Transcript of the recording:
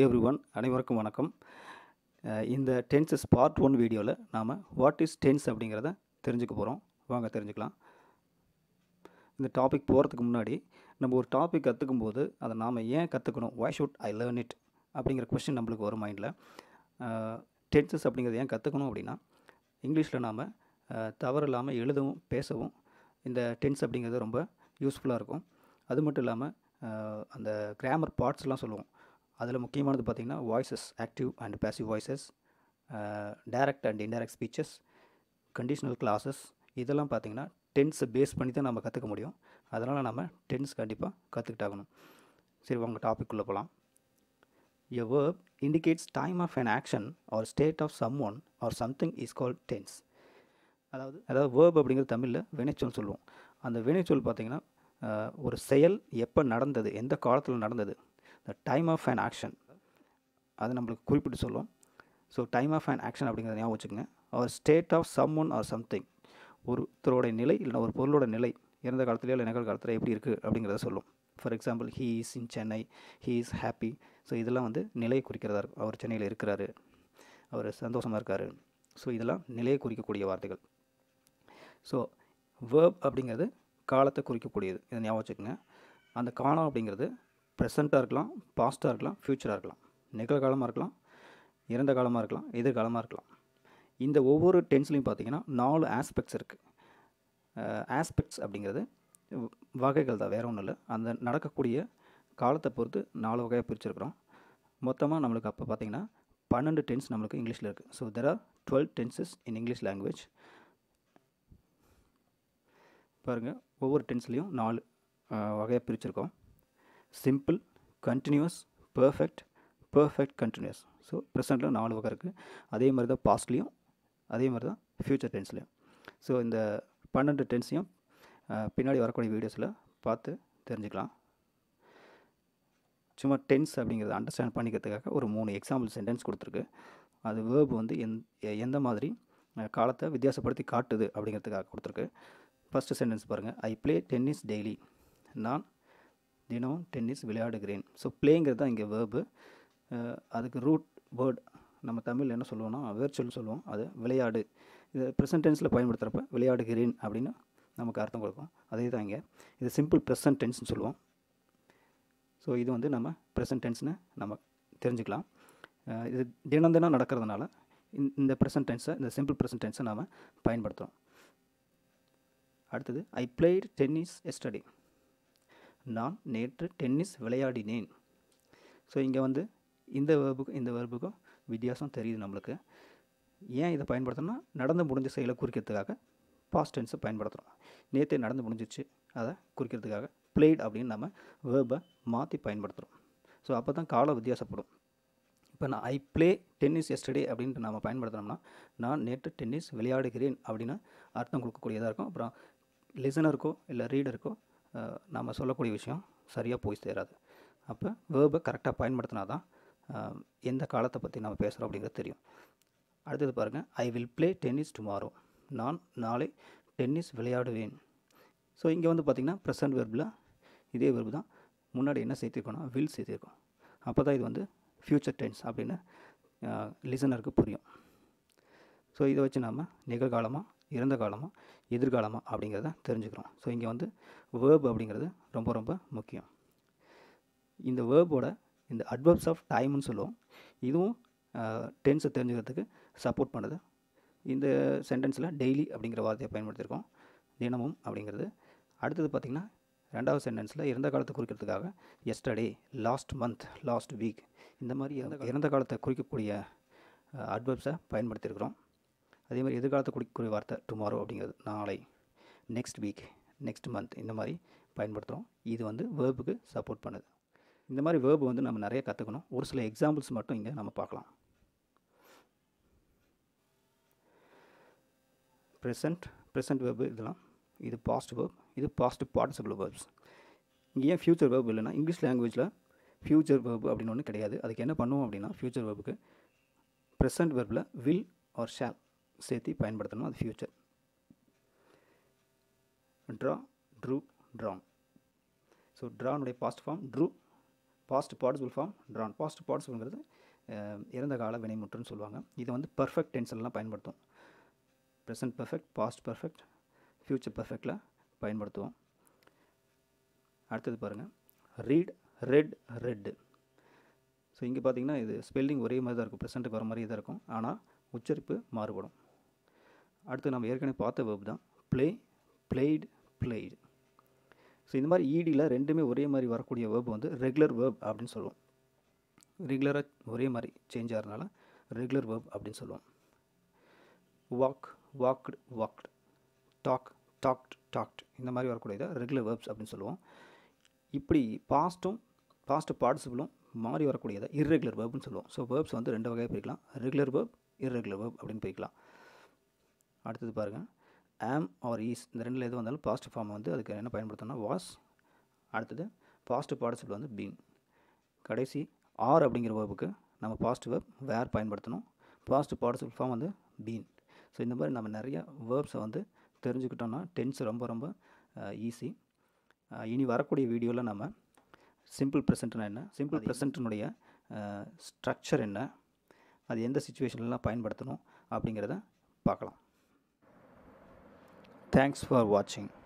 Every one அனைவருக்கும் வணக்கம் அஹ் இந்த டென்சஸ் பார்ட் ஒன் வீடியோவில் நாம் வாட் இஸ் டென்ஸ் அப்படிங்கிறத தெரிஞ்சுக்க போகிறோம் வாங்க தெரிஞ்சுக்கலாம் இந்த டாபிக் போகிறதுக்கு முன்னாடி நம்ம ஒரு டாபிக் கற்றுக்கும் போது அதை நாம் ஏன் கற்றுக்கணும் why should I learn it அப்படிங்கிற கொஸ்டின் நம்மளுக்கு வரும் மைண்டில் டென்சஸ் அப்படிங்கிறத ஏன் கற்றுக்கணும் அப்படின்னா இங்கிலீஷில் நாம் தவறு இல்லாமல் எழுதவும் பேசவும் இந்த டென்ஸ் அப்படிங்கிறது ரொம்ப யூஸ்ஃபுல்லாக இருக்கும் அது மட்டும் இல்லாமல் அந்த கிராமர் பார்ட்ஸ்லாம் சொல்லுவோம் அதில் முக்கியமானது பார்த்திங்கன்னா voices active and passive voices direct and indirect speeches conditional clauses இதெல்லாம் பார்த்திங்கன்னா டென்ஸை பேஸ் பண்ணி தான் நம்ம கற்றுக்க முடியும் அதனால் நம்ம டென்ஸ் கண்டிப்பாக கற்றுக்கிட்டாகணும் சரி வாங்க டாபிக் உள்ள போகலாம் A verb indicates time of an action or state of someone or something is called tense. அதாவது அதாவது வேர்ப் அப்படிங்கிறது தமிழில் வினைச்சொல் சொல்லுவோம் அந்த வினைச்சொல் பார்த்திங்கன்னா அஹ், ஒரு செயல் எப்போ நடந்தது எந்த காலத்தில் நடந்தது the time of an action அது நம்மளுக்கு குறிப்பிட்டு சொல்லுவோம் so time of an action அப்படிங்கிறத ஞாபகம் வச்சுக்கோங்க அவர் state of some one or something ஒருத்தரோட நிலை இல்லைனா ஒரு பொருளோட நிலை இறந்த காலத்துலையோ இல்லை நிகழ்காலத்தில் எப்படி இருக்குது அப்படிங்கிறத சொல்லும் for example he is in Chennai he is happy so இதெல்லாம் வந்து நிலையை குறிக்கிறதா இருக்கும் அவர் சென்னையில் இருக்கிறாரு அவர் சந்தோஷமாக இருக்கார் ஸோ இதெல்லாம் நிலையை குறிக்கக்கூடிய வார்த்தைகள் ஸோ வேர்ப் அப்படிங்கிறது காலத்தை குறிக்கக்கூடியது இதை ஞாபகம் வச்சுக்கோங்க அந்த காலம் அப்படிங்கிறது ப்ரெசண்ட்டாக இருக்கலாம் பாஸ்ட்டாக இருக்கலாம் ஃப்யூச்சராக இருக்கலாம் நிகழ்காலமாக இருக்கலாம் இறந்த காலமாக இருக்கலாம் எதிர்காலமாக இருக்கலாம் இந்த ஒவ்வொரு டென்ஸ்லையும் பார்த்தீங்கன்னா நாலு ஆஸ்பெக்ட்ஸ் இருக்குது ஆஸ்பெக்ட்ஸ் அப்படிங்கிறது வ- வகைகள் தான் வேற ஒன்றும் இல்லை அந்த நடக்கக்கூடிய காலத்தை பொறுத்து நாலு வகையாக பிரிச்சிருக்கிறோம் மொத்தமாக நம்மளுக்கு அப்போ பார்த்தீங்கன்னா பன்னெண்டு டென்ஸ் நம்மளுக்கு இங்கிலீஷில் இருக்குது so there are twelve tenses in English language பாருங்கள் ஒவ்வொரு டென்ஸ்லேயும் நாலு வகையாக பிரிச்சிருக்கோம் simple continuous perfect perfect continuous so ப்ரெசண்ட்டில் நாலு வகை இருக்குது அதே மாதிரி தான் பாஸ்ட்லேயும் அதே மாதிரி தான் ஃப்யூச்சர் டென்ஸ்லேயும் ஸோ இந்த பன்னெண்டு டென்ஸையும் பின்னாடி வரக்கூடிய வீடியோஸில் பார்த்து தெரிஞ்சுக்கலாம் சும்மா டென்ஸ் அப்படிங்கிறத அண்டர்ஸ்டாண்ட் பண்ணிக்கிறதுக்காக ஒரு மூணு எக்ஸாம்பிள் சென்டென்ஸ் கொடுத்துருக்கு அது வேர்ப் வந்து எந் எ- எந்த மாதிரி அஹ், காலத்தை வித்தியாசப்படுத்தி காட்டுது அப்படிங்கிறதுக்காக கொடுத்துருக்கு ஃபஸ்ட்டு சென்டென்ஸ் பாருங்கள் ஐ ப்ளே டென்னிஸ் டெய்லி நான் தினமும் டென்னிஸ் விளையாடுகிறேன் ஸோ ப்ளேங்கிறது தான் இங்கே வேர்பு அதுக்கு ரூட் வேர்ட் நம்ம தமிழில் என்ன சொல்லுவோம்னா வேர்ச்சொல் சொல்லுவோம் அது விளையாடு இது ப்ரெசன்ட் டென்ஸில் பயன்படுத்துகிறப்ப விளையாடுகிறேன் அப்படின்னு நமக்கு அர்த்தம் கொடுக்கும் அதே தான் இங்கே இது சிம்பிள் ப்ரெசன்ட் டென்ஸ்னு சொல்லுவோம் ஸோ இது வந்து நம்ம ப்ரெசன்ட் டென்ஸ்னு நம்ம தெரிஞ்சுக்கலாம் அஹ் இது தினம் தினம் நடக்கிறதுனால இந்த- இந்த ப்ரெசன்ட் டென்ஸை இந்த சிம்பிள் ப்ரெசன்ட் டென்ஸை நாம் பயன்படுத்துகிறோம் அடுத்தது ஐ பிளேட் டென்னிஸ் எஸ்டடி நான் நேற்று டென்னிஸ் விளையாடினேன் ஸோ இங்கே வந்து இந்த வேர்புக்கும் இந்த வேர்புக்கும் வித்தியாசம் தெரியுது நம்மளுக்கு ஏன் இதை பயன்படுத்தணும்னா நடந்து முடிஞ்ச செயலை குறிக்கிறதுக்காக பாஸ்ட் டென்ஸை பயன்படுத்துகிறோம் நேற்றே நடந்து முடிஞ்சிச்சு அதை குறிக்கிறதுக்காக பிளேட் அப்படின்னு நம்ம வேர்பை மாற்றி பயன்படுத்துகிறோம் ஸோ அப்போ தான் காலம் வித்தியாசப்படும் இப்போ நான் ஐ ப்ளே டென்னிஸ் எஸ்டர்டே அப்படின்ட்டு நம்ம பயன்படுத்தினோம்னா நான் நேற்று டென்னிஸ் விளையாடுகிறேன் அப்படின்னு அர்த்தம் கொடுக்கக்கூடியதாக இருக்கும் அப்புறம் லிசனருக்கோ இல்லை ரீடருக்கோ நாம் சொல்லக்கூடிய விஷயம் சரியாக போய் சேராது அப்போ வேர்பை கரெக்டாக பயன்படுத்தினா தான் அஹ், எந்த காலத்தை பற்றி நம்ம பேசுகிறோம் அப்படிங்கிறது தெரியும் அடுத்தது பாருங்கள் I will play tennis tomorrow நான் நாளை டென்னிஸ் விளையாடுவேன் ஸோ இங்கே வந்து பார்த்திங்கன்னா ப்ரெசன்ட் வெர்பில் இதே வெர்பு தான் முன்னாடி என்ன சேர்த்திருக்கோம்னா வில் சேர்த்திருக்கோம் அப்போ தான் இது வந்து ஃப்யூச்சர் டென்ஸ் அப்படின்னு லிசனருக்கு புரியும் ஸோ இதை வச்சு நாம் நிகழ்காலமாக இறந்த காலமாக எதிர்காலமாக அப்படிங்கிறத தெரிஞ்சுக்கிறோம் ஸோ இங்கே வந்து வேர்ப் அப்படிங்கிறது ரொம்ப ரொம்ப முக்கியம் இந்த வேர்போட இந்த அட்வர்ப்ஸ் ஆஃப் டைம்னு சொல்லுவோம் இதுவும் டென்ஸை தெரிஞ்சுக்கிறதுக்கு சப்போர்ட் பண்ணுது இந்த சென்டென்ஸில் டெய்லி அப்படிங்கிற வார்த்தையை பயன்படுத்தியிருக்கோம் தினமும் அப்படிங்கிறது அடுத்தது பார்த்திங்கன்னா ரெண்டாவது சென்டென்ஸில் இறந்த காலத்தை குறிக்கிறதுக்காக yesterday last month last week இந்த மாதிரி இறந்த இறந்த காலத்தை குறிக்கக்கூடிய அட்வர்ப்ஸை பயன்படுத்தியிருக்கிறோம் அதே மாதிரி எதிர்காலத்தை குறிக்கக்கூடிய வார்த்தை டுமாரோ அப்படிங்கிறது நாளை நெக்ஸ்ட் வீக் நெக்ஸ்ட் மந்த் இந்த மாதிரி பயன்படுத்துகிறோம் இது வந்து வேர்புக்கு சப்போர்ட் பண்ணுது இந்த மாதிரி வேர்பு வந்து நம்ம நிறைய கற்றுக்கணும் ஒரு சில எக்ஸாம்பிள்ஸ் மட்டும் இங்கே நம்ம பார்க்கலாம் ப்ரெசன்ட் ப்ரெசன்ட் வேர்பு இதெல்லாம் இது பாஸ்ட் வேர்ப் இது பாஸ்ட் பார்ட்டிசிபிள் வேர்ப்ஸ் இங்கே ஏன் ஃப்யூச்சர் வேர்ப் இல்லைன்னா இங்கிலீஷ் லாங்குவேஜில் ஃப்யூச்சர் வேர்பு அப்படின்னு ஒன்று கிடையாது அதுக்கு என்ன பண்ணுவோம் அப்படின்னா ஃப்யூச்சர் வேர்புக்கு ப்ரெசன்ட் வேர்பில் வில் ஆர் ஷால் சேர்த்து பயன்படுத்தணும் அது future draw drew drawn so ட்ரானுடைய past form drew past participle form drawn past பார்ட்டிசிபிள்ங்கிறது இறந்த கால வினைமுற்றுன்னு சொல்லுவாங்க இதை வந்து பர்ஃபெக்ட் டென்ஸ்லாம் பயன்படுத்தும் present perfect past perfect future பர்ஃபெக்டில் பயன்படுத்துவோம் அடுத்தது பாருங்கள் ரீட் ரெட் ரெட்டு ஸோ இங்கே பார்த்தீங்கன்னா இது ஸ்பெல்லிங் ஒரே மாதிரி தான் இருக்கும் ப்ரெசென்ட்டுக்கு வர மாதிரியே தான் இருக்கும் ஆனால் உச்சரிப்பு மாறுபடும் அடுத்து நம்ம ஏற்கனவே பார்த்த வேர்ப் தான் ப்ளே பிளேய்டு பிளேய்டு ஸோ இந்த மாதிரி ஈடியில் ரெண்டுமே ஒரே மாதிரி வரக்கூடிய வேர்ப் வந்து ரெகுலர் வேர்ப் அப்படின்னு சொல்லுவோம் ரெகுலராக ஒரே மாதிரி சேஞ்ச் ஆகிறதுனால ரெகுலர் வேர்ப் அப்படின்னு சொல்லுவோம் walk walked walked talk talked talked இந்த மாதிரி வரக்கூடியதை ரெகுலர் வேர்ப்ஸ் அப்படின்னு சொல்லுவோம் இப்படி பாஸ்ட்டும் பாஸ்ட் பார்ட்டிசிபிளும் மாறி வரக்கூடியதை இர்ரெகுலர் வேர்ப்னு சொல்லுவோம் ஸோ வேர்ப்ஸ் வந்து ரெண்டு வகையாக பிரிக்கலாம் ரெகுலர் வேர்ப் இர்ரெகுலர் வேர்ப் அப்படின்னு பிரிக்கலாம் அடுத்தது பாருங்கள் ஆம் ஆர் ஈஸ் இந்த ரெண்டில் எது வந்தாலும் பாஸ்ட் ஃபார்ம் வந்து அதுக்கு என்ன பயன்படுத்தணும்னா வாஸ் அடுத்தது பாஸ்ட் பார்ட்டிசிபிள் வந்து பீன் கடைசி ஆர் அப்படிங்கிற வேர்புக்கு நம்ம பாஸ்ட் வேர்ப் வேர் பயன்படுத்தணும் பாஸ்ட் பார்ட்டிசிபிள் ஃபார்ம் வந்து பீன் ஸோ இந்த மாதிரி நம்ம நிறைய வேர்ப்ஸை வந்து தெரிஞ்சுக்கிட்டோம்னா டென்ஸ் ரொம்ப ரொம்ப ஈஸி இனி வரக்கூடிய வீடியோவில் நம்ம சிம்பிள் ப்ரெசென்ட்னா என்ன சிம்பிள் ப்ரெசென்ட்டினுடைய ஸ்ட்ரக்சர் என்ன அது எந்த சுச்சுவேஷன்லாம் பயன்படுத்தணும் அப்படிங்கிறத பார்க்கலாம் தேங்க்ஸ் ஃபார் வாட்சிங்